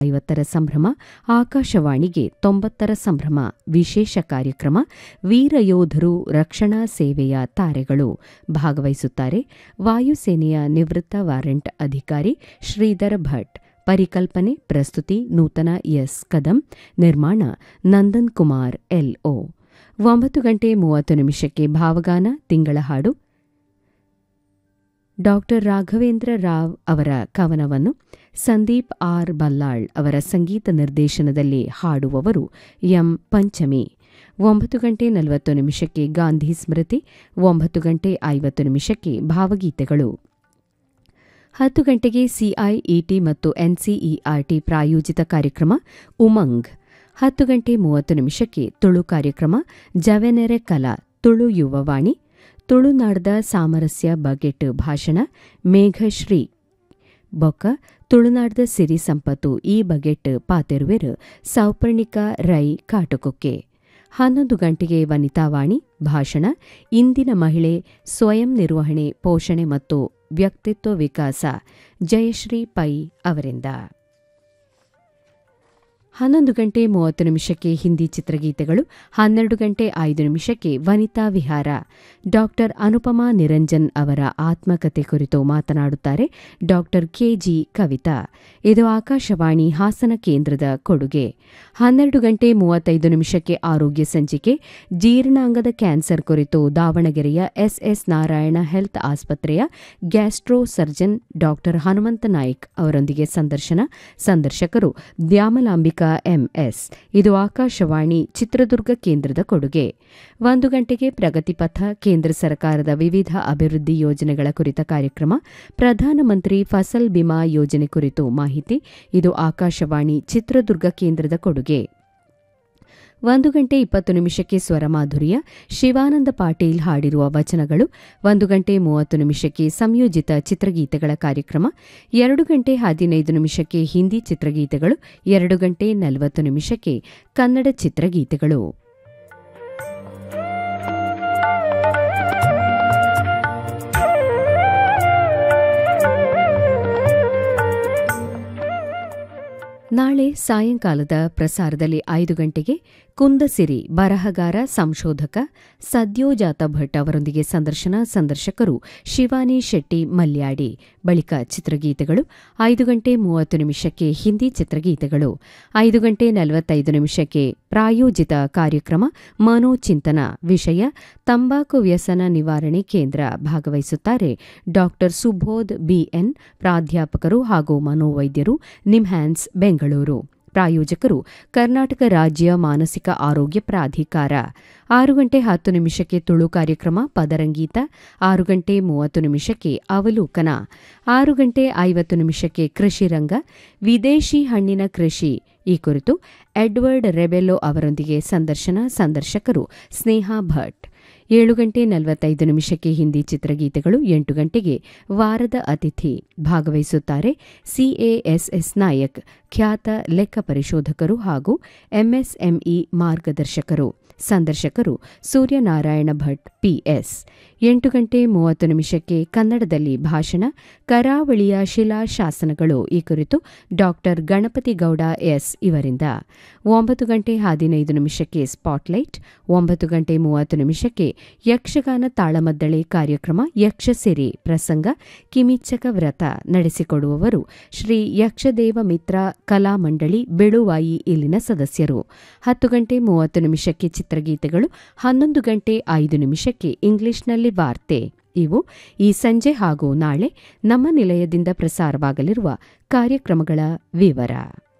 ಐವತ್ತರ ಸಂಭ್ರಮ ಆಕಾಶವಾಣಿಗೆ ತೊಂಬತ್ತರ ಸಂಭ್ರಮ ವಿಶೇಷ ಕಾರ್ಯಕ್ರಮ ವೀರಯೋಧರು ರಕ್ಷಣಾ ಸೇವೆಯ ತಾರೆಗಳು ಭಾಗವಹಿಸುತ್ತಾರೆ ವಾಯುಸೇನೆಯ ನಿವೃತ್ತ ವಾರೆಂಟ್ ಅಧಿಕಾರಿ ಶ್ರೀಧರ್ ಭಟ್ ಪರಿಕಲ್ಪನೆ ಪ್ರಸ್ತುತಿ ನೂತನ ಎಸ್ ಕದಂ ನಿರ್ಮಾಣ ನಂದನ್ ಕುಮಾರ್ ಎಲ್ಒ ಒಂಬತ್ತು ಗಂಟೆ ಮೂವತ್ತು ನಿಮಿಷಕ್ಕೆ ಭಾವಗಾನ ತಿಂಗಳ ಹಾಡು ಡಾಕ್ಟರ್ ರಾಘವೇಂದ್ರ ರಾವ್ ಅವರ ಕವನವನ್ನು ಸಂದೀಪ್ ಆರ್ ಬಲ್ಲಾಳ್ ಅವರ ಸಂಗೀತ ನಿರ್ದೇಶನದಲ್ಲಿ ಹಾಡುವವರು ಎಂ ಪಂಚಮಿ ಒಂಬತ್ತು ಗಂಟೆ ನಲವತ್ತು ನಿಮಿಷಕ್ಕೆ ಗಾಂಧಿ ಸ್ಮೃತಿ ಒಂಬತ್ತು ಗಂಟೆ ಐವತ್ತು ನಿಮಿಷಕ್ಕೆ ಭಾವಗೀತೆಗಳು ಹತ್ತು ಗಂಟೆಗೆ ಸಿಐಇಟಿ ಮತ್ತು ಎನ್ಸಿಇಆರ್ಟಿ ಪ್ರಾಯೋಜಿತ ಕಾರ್ಯಕ್ರಮ ಉಮಂಗ್ ಹತ್ತು ಗಂಟೆ ಮೂವತ್ತು ನಿಮಿಷಕ್ಕೆ ತುಳು ಕಾರ್ಯಕ್ರಮ ಜವೆನೆರೆ ಕಲಾ ತುಳು ಯುವವಾಣಿ ತುಳುನಾಡದ ಸಾಮರಸ್ಯ ಬಗೆಟ್ ಭಾಷಣ ಮೇಘಶ್ರೀ ಬೊಕ್ಕ ತುಳುನಾಡದ ಸಿರಿ ಸಂಪತ್ತು ಈ ಬಗೆಟ್ ಪಾತೆರುವೆರು ಸೌಪರ್ಣಿಕ ರೈ ಕಾಟುಕೊಕ್ಕೆ ಹನ್ನೊಂದು ಗಂಟೆಗೆ ವನಿತಾವಾಣಿ ಭಾಷಣ ಇಂದಿನ ಮಹಿಳೆ ಸ್ವಯಂ ನಿರ್ವಹಣೆ ಪೋಷಣೆ ಮತ್ತು ವ್ಯಕ್ತಿತ್ವ ವಿಕಾಸ ಜಯಶ್ರೀ ಪೈ ಅವರಿಂದ ಹನ್ನೊಂದು ಗಂಟೆ ಮೂವತ್ತು ನಿಮಿಷಕ್ಕೆ ಹಿಂದಿ ಚಿತ್ರಗೀತೆಗಳು ಹನ್ನೆರಡು ಗಂಟೆ ಐದು ನಿಮಿಷಕ್ಕೆ ವನಿತಾ ವಿಹಾರ ಡಾಕ್ಟರ್ ಅನುಪಮಾ ನಿರಂಜನ್ ಅವರ ಆತ್ಮಕತೆ ಕುರಿತು ಮಾತನಾಡುತ್ತಾರೆ ಡಾಕ್ಟರ್ ಕೆಜಿ ಕವಿತಾ ಇದು ಆಕಾಶವಾಣಿ ಹಾಸನ ಕೇಂದ್ರದ ಕೊಡುಗೆ ಹನ್ನೆರಡು ಗಂಟೆ ಮೂವತ್ತೈದು ನಿಮಿಷಕ್ಕೆ ಆರೋಗ್ಯ ಸಂಚಿಕೆ ಜೀರ್ಣಾಂಗದ ಕ್ಯಾನ್ಸರ್ ಕುರಿತು ದಾವಣಗೆರೆಯ ಎಸ್ಎಸ್ ನಾರಾಯಣ ಹೆಲ್ತ್ ಆಸ್ಪತ್ರೆಯ gastro surgeon doctor Hanumantha Naik ಅವರೊಂದಿಗೆ ಸಂದರ್ಶನ ಸಂದರ್ಶಕರು ದ್ಯಾಮಲಾಂಬಿಕಾ ಎಂಎಸ್ ಇದು ಆಕಾಶವಾಣಿ ಚಿತ್ರದುರ್ಗ ಕೇಂದ್ರದ ಕೊಡುಗೆ ಒಂದು ಗಂಟೆಗೆ ಪ್ರಗತಿಪಥ ಕೇಂದ್ರ ಸರ್ಕಾರದ ವಿವಿಧ ಅಭಿವೃದ್ಧಿ ಯೋಜನೆಗಳ ಕುರಿತ ಕಾರ್ಯಕ್ರಮ ಪ್ರಧಾನಮಂತ್ರಿ ಫಸಲ್ ಬಿಮಾ ಯೋಜನೆ ಕುರಿತು ಮಾಹಿತಿ ಇದು ಆಕಾಶವಾಣಿ ಚಿತ್ರದುರ್ಗ ಕೇಂದ್ರದ ಕೊಡುಗೆ ಒಂದು ಗಂಟೆ ಇಪ್ಪತ್ತು ನಿಮಿಷಕ್ಕೆ ಸ್ವರಮಾಧುರ್ಯ ಶಿವಾನಂದ ಪಾಟೀಲ್ ಹಾಡಿರುವ ವಚನಗಳು ಒಂದು ಗಂಟೆ ಮೂವತ್ತು ನಿಮಿಷಕ್ಕೆ ಸಂಯೋಜಿತ ಚಿತ್ರಗೀತೆಗಳ ಕಾರ್ಯಕ್ರಮ ಎರಡು ಗಂಟೆ ಹದಿನೈದು ನಿಮಿಷಕ್ಕೆ ಹಿಂದಿ ಚಿತ್ರಗೀತೆಗಳು ಎರಡು ಗಂಟೆ ನಲವತ್ತು ನಿಮಿಷಕ್ಕೆ ಕನ್ನಡ ಚಿತ್ರಗೀತೆಗಳು ನಾಳೆ ಸಾಯಂಕಾಲದ ಪ್ರಸಾರದಲ್ಲಿ ಐದು ಗಂಟೆಗೆ ಕುಂದಸಿರಿ ಬರಹಗಾರ ಸಂಶೋಧಕ ಸದ್ಯೋಜಾತ ಭಟ್ ಅವರೊಂದಿಗೆ ಸಂದರ್ಶನ ಸಂದರ್ಶಕರು ಶಿವಾನಿ ಶೆಟ್ಟಿ ಮಲ್ಯಾಡಿ ಬಳಿಕ ಚಿತ್ರಗೀತೆಗಳು ಐದು ಗಂಟೆ ಮೂವತ್ತು ನಿಮಿಷಕ್ಕೆ ಹಿಂದಿ ಚಿತ್ರಗೀತೆಗಳು ಐದು ಗಂಟೆ ನಲವತ್ತೈದು ನಿಮಿಷಕ್ಕೆ ಪ್ರಾಯೋಜಿತ ಕಾರ್ಯಕ್ರಮ ಮನೋಚಿಂತನ ವಿಷಯ ತಂಬಾಕು ವ್ಯಸನ ನಿವಾರಣೆ ಕೇಂದ್ರ ಭಾಗವಹಿಸುತ್ತಾರೆ ಡಾಕ್ಟರ್ ಸುಬೋಧ್ ಬಿಎನ್ ಪ್ರಾಧ್ಯಾಪಕರು ಹಾಗೂ ಮನೋವೈದ್ಯರು ನಿಮ್ಹ್ಯಾನ್ಸ್ ಬೆಂಗಳೂರು ಪ್ರಾಯೋಜಕರು ಕರ್ನಾಟಕ ರಾಜ್ಯ ಮಾನಸಿಕ ಆರೋಗ್ಯ ಪ್ರಾಧಿಕಾರ ಆರು ಗಂಟೆ ಹತ್ತು ನಿಮಿಷಕ್ಕೆ ತುಳು ಕಾರ್ಯಕ್ರಮ ಪದರಂಗೀತ ಆರು ಗಂಟೆ ಮೂವತ್ತು ನಿಮಿಷಕ್ಕೆ ಅವಲೋಕನ ಆರು ಗಂಟೆ ಐವತ್ತು ನಿಮಿಷಕ್ಕೆ ಕೃಷಿ ರಂಗ ವಿದೇಶಿ ಹಣ್ಣಿನ ಕೃಷಿ ಈ ಕುರಿತು ಎಡ್ವರ್ಡ್ ರೆಬೆಲ್ಲೋ ಅವರೊಂದಿಗೆ ಸಂದರ್ಶನ ಸಂದರ್ಶಕರು ಸ್ನೇಹಾ ಭಟ್ ಏಳು ಗಂಟೆ ನಲವತ್ತೈದು ನಿಮಿಷಕ್ಕೆ ಹಿಂದಿ ಚಿತ್ರಗೀತೆಗಳು ಎಂಟು ಗಂಟೆಗೆ ವಾರದ ಅತಿಥಿ ಭಾಗವಹಿಸುತ್ತಾರೆ ಸಿಎಎಸ್ಎಸ್ ನಾಯಕ್ ಖ್ಯಾತ ಲೆಕ್ಕ ಪರಿಶೋಧಕರು ಹಾಗೂ ಎಂಎಸ್ಎಂಇ ಮಾರ್ಗದರ್ಶಕರು ಸಂದರ್ಶಕರು ಸೂರ್ಯನಾರಾಯಣ ಭಟ್ ಪಿಎಸ್ ಎಂಟು ಗಂಟೆ ಮೂವತ್ತು ನಿಮಿಷಕ್ಕೆ ಕನ್ನಡದಲ್ಲಿ ಭಾಷಣ ಕರಾವಳಿಯ ಶಿಲಾಶಾಸನಗಳು ಈ ಕುರಿತು ಡಾಕ್ಟರ್ ಗಣಪತಿ ಗೌಡ ಎಸ್ ಇವರಿಂದ ಒಂಬತ್ತು ಗಂಟೆ ಹದಿನೈದು ನಿಮಿಷಕ್ಕೆ ಸ್ಪಾಟ್ಲೈಟ್ ಒಂಬತ್ತು ಗಂಟೆ ಮೂವತ್ತು ನಿಮಿಷಕ್ಕೆ ಯಕ್ಷಗಾನ ತಾಳಮದ್ದಳೆ ಕಾರ್ಯಕ್ರಮ ಯಕ್ಷಸಿರಿ ಪ್ರಸಂಗ ಕಿಮಿಚ್ಚಕ ವ್ರತ ನಡೆಸಿಕೊಡುವವರು ಶ್ರೀ ಯಕ್ಷದೇವ ಮಿತ್ರ ಕಲಾಮಂಡಳಿ ಬೆಳುವಾಯಿ ಇಲ್ಲಿನ ಸದಸ್ಯರು ಹತ್ತು ಗಂಟೆ ಮೂವತ್ತು ನಿಮಿಷಕ್ಕೆ ಚಿತ್ರಗೀತೆಗಳು ಹನ್ನೊಂದು ಗಂಟೆ ಐದು ನಿಮಿಷಕ್ಕೆ ಇಂಗ್ಲಿಷ್ನಲ್ಲಿ ವಾರ್ತೆ ಇವು ಈ ಸಂಜೆ ಹಾಗೂ ನಾಳೆ ನಮ್ಮ ನಿಲಯದಿಂದ ಪ್ರಸಾರವಾಗಲಿರುವ ಕಾರ್ಯಕ್ರಮಗಳ ವಿವರ